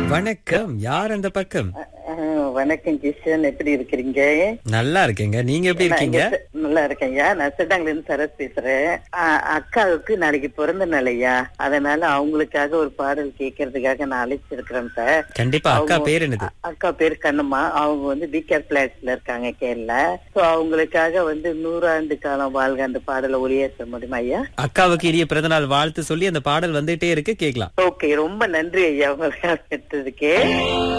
வணக்கம் யார் அந்த பக்கம் அஹ், வணக்கம் கிஷன் எப்படி இருக்கிறீங்க நல்லா இருக்கேங்க நீங்க எப்படி இருக்கீங்க நான் இங்க நல்லா இருக்கேன்யா நான் சிட்டாங்கல இருந்து சரஸ் பேசுறேன் அஹ், அக்காவுக்கு நாளைக்கு பிறந்த நாளையா அதனால அவங்களுக்காக ஒரு பாடல் கேட்கறதுக்காக நான் அழைச்சிருக்கிறேன் சார் கண்டிப்பா அக்கா அவங்க- பேர் என்னது அ- அக்கா பேர் கண்ணம்மா அவங்க வந்து பிகேர் பிளாட்ஸ்ல இருக்காங்க கேரளா சோ அவங்களுக்காக வந்து நூறாண்டு காலம் வாழ்க அந்த பாடலை ஒளியேற்ற முடியுமா ஐயா அக்காவுக்கு இனிய பிறந்தநாள் வாழ்த்து சொல்லி அந்த பாடல் வந்துட்டே இருக்கு கேக்கலாம் ஓகே ரொம்ப நன்றி ஐயா உங்களை எடுத்ததுக்கு